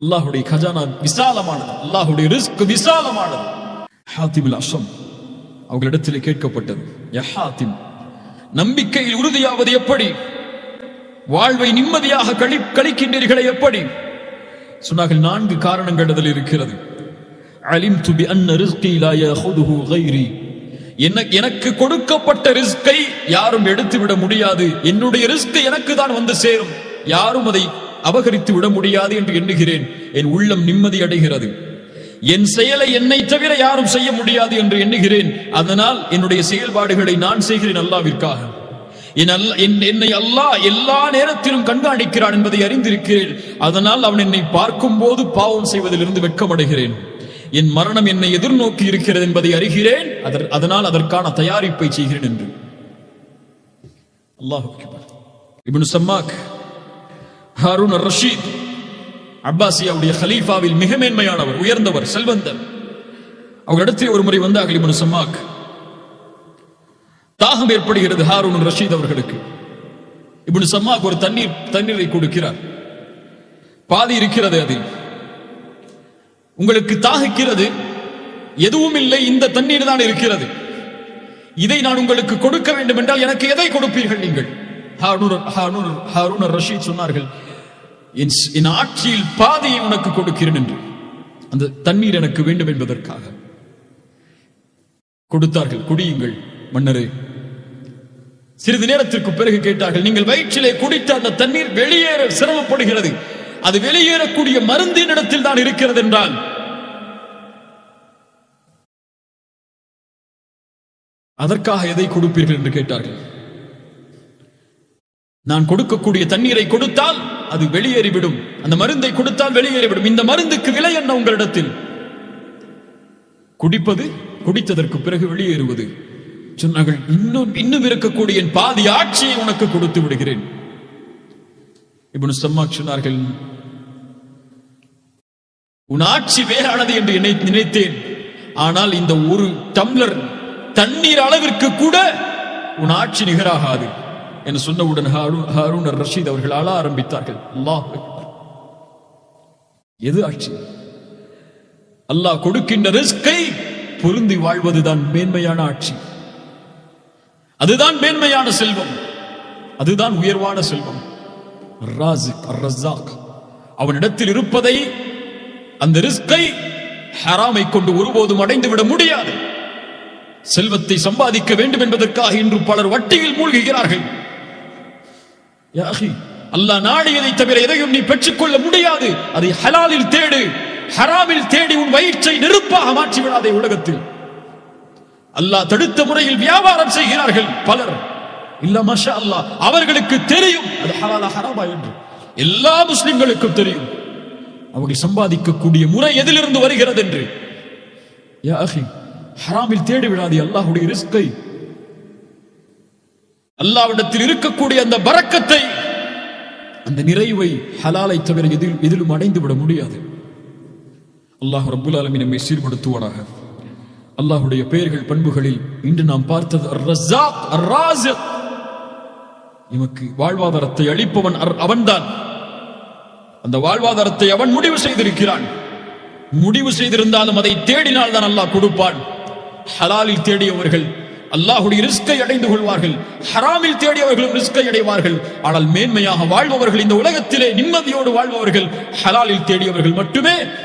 அல்லாஹுடைய கஜானா விசாலமானது அல்லாஹுடைய ரிஸ்க் விசாலமானது ஹாத்திமில் அஷம் அவர்களிடத்தில் கேட்கப்பட்டது யா ஹாத்திம் நம்பிக்கையில் உறுதியாவது எப்படி வாழ்வை நிம்மதியாக கழி கழிக்கின்றீர்களே எப்படி சொன்னார்கள் நான்கு காரணங்கள் அதில் இருக்கிறது அலிம் துபி அன்ன ரிஸ்கி லா யஹுதுஹு கைரி என்ன எனக்கு கொடுக்கப்பட்ட ரிஸ்கை யாரும் எடுத்து விட முடியாது என்னுடைய ரிஸ்க் எனக்கு தான் வந்து சேரும் யாரும் அதை அபகரித்து விட முடியாது என்று எண்ணுகிறேன் என் உள்ளம் நிம்மதி அடைகிறது என் செயலை என்னை தவிர யாரும் செய்ய முடியாது என்று எண்ணுகிறேன் அதனால் என்னுடைய செயல்பாடுகளை நான் செய்கிறேன் அல்லாவிற்காக என் அல்ல என்- என்னை அல்லாஹ் எல்லா நேரத்திலும் கண்காணிக்கிறான் என்பதை அறிந்திருக்கிறேன் அதனால் அவன் என்னை பார்க்கும் போது பாவம் செய்வதிலிருந்து வெட்கமடைகிறேன் என் மரணம் என்னை எதிர்நோக்கி இருக்கிறது என்பதை அறிகிறேன் அதற்- அதனால் அதற்கான தயாரிப்பை செய்கிறேன் என்று அல்லாஹ் இப்னு சம்மாக் ஹாரூன் அர் ரஷீத் அப்பாசியாவுடைய ஹலீஃபாவில் மிக மேன்மையானவர் உயர்ந்தவர் செல்வந்தர் அவர்களிடத்தில் ஒரு முறை வந்தார்கள் இப்னு சம்மாக் தாகம் ஏற்படுகிறது ஹாரூன் ரஷீத் அவர்களுக்கு இப்னு சம்மாக் ஒரு தண்ணீர் தண்ணீரை கொடுக்கிறார் பாதி இருக்கிறது அதில் உங்களுக்கு தாகிக்கிறது எதுவும் இல்லை இந்த தண்ணீர் தான் இருக்கிறது இதை நான் உங்களுக்கு கொடுக்க வேண்டும் என்றால் எனக்கு எதை கொடுப்பீர்கள் நீங்கள் ஹாரூன் ஹாரூன் ஹாரூன் ரஷீத் சொன்னார்கள் என் ஸ்- என் ஆட்சியில் பாதியை உனக்கு கொடுக்கிறேன் என்று அந்த தண்ணீர் எனக்கு வேண்டும் என்பதற்காக கொடுத்தார்கள் குடியுங்கள் மன்னரே சிறிது நேரத்திற்கு பிறகு கேட்டார்கள் நீங்கள் வயிற்றிலே குடித்த அந்த தண்ணீர் வெளியேற சிரமப்படுகிறது அது வெளியேறக்கூடிய மருந்தின் இடத்தில் தான் இருக்கிறது என்றால் அதற்காக எதை கொடுப்பீர்கள் என்று கேட்டார்கள் நான் கொடுக்கக்கூடிய தண்ணீரை கொடுத்தால் அது வெளியேறிவிடும் அந்த மருந்தை கொடுத்தால் வெளியேறிவிடும் இந்த மருந்துக்கு விலை என்ன உங்களிடத்தில் குடிப்பது குடித்ததற்கு பிறகு வெளியேறுவது சொன்னார்கள் இன்னும் இன்னும் இருக்கக்கூடிய என் பாதி ஆட்சியை உனக்கு கொடுத்து விடுகிறேன் இப்னு சம்மாக் சொன்னார்கள் உன் ஆட்சி வேறானது என்று என்னை நினைத்தேன் ஆனால் இந்த ஒரு டம்ளர் தண்ணீர் அளவிற்கு கூட உன் ஆட்சி நிகராகாது என்று சொன்னவுடன் ஹாரூன் ஹாரூன் அர் ரஷீத் அவர்கள் அழ ஆரம்பித்தார்கள் அல்லாஹ் எது ஆட்சி அல்லாஹ் கொடுக்கின்ற ரிஸ்கை பொருந்தி வாழ்வதுதான் மேன்மையான ஆட்சி அதுதான் மேன்மையான செல்வம் அதுதான் உயர்வான செல்வம் ராசிக் அர் ரஸாக் அவனிடத்தில் இருப்பதை அந்த ரிஸ்கை ஹராமை கொண்டு ஒருபோதும் அடைந்து விட முடியாது செல்வத்தை சம்பாதிக்க வேண்டும் என்பதற்காக இன்று பலர் வட்டியில் மூழ்குகிறார்கள் யா அஹி, அல்லாஹ் நாடியதை தவிர எதையும் நீ பெற்றுக்கொள்ள முடியாது அதை ஹலாலில் தேடு ஹராமில் தேடி உன் வயிற்றை நெருப்பாக மாற்றி விடாதே உலகத்தில் அல்லாஹ் தடுத்த முறையில் வியாபாரம் செய்கிறார்கள் பலர் இல்ல மஷா அல்லாஹ் அவர்களுக்கு தெரியும் அது ஹலாலா ஹராமா என்று எல்லா முஸ்லிம்களுக்கும் தெரியும் அவர்கள் சம்பாதிக்கக்கூடிய முறை எதிலிருந்து வருகிறது என்று யா அஹி ஹராமில் தேடி விடாதே அல்லாஹ்வுடைய ரிஸ்கை அல்லாவிடத்தில் இருக்கக்கூடிய அந்த பரக்கத்தை அந்த நிறைவை ஹலாலை தவிர எதில் எதிலும் அடைந்து விட முடியாது அல்லாஹ் ரப்புல் ஆலமீன் நம்மை சீர்படுத்துவானாக அல்லாஹ்வுடைய பெயர்கள் பண்புகளில் இன்று நாம் பார்த்தது அர் ரஸாக் அர் ராஸிக் எமக்கு வாழ்வாதாரத்தை அளிப்பவன் அர்- அவன்தான் அந்த வாழ்வாதாரத்தை அவன் முடிவு செய்திருக்கிறான் முடிவு செய்திருந்தாலும் அதை தேடினால் தான் அல்லாஹ் கொடுப்பான் ஹலாலில் தேடியவர்கள் அல்லாஹுடைய ரிஸ்கை அடைந்து கொள்வார்கள் ஹராமில் தேடியவர்களும் ரிஸ்கை அடைவார்கள் ஆனால் மேன்மையாக வாழ்பவர்கள் இந்த உலகத்திலே நிம்மதியோடு வாழ்பவர்கள் ஹலாலில் தேடியவர்கள் மட்டுமே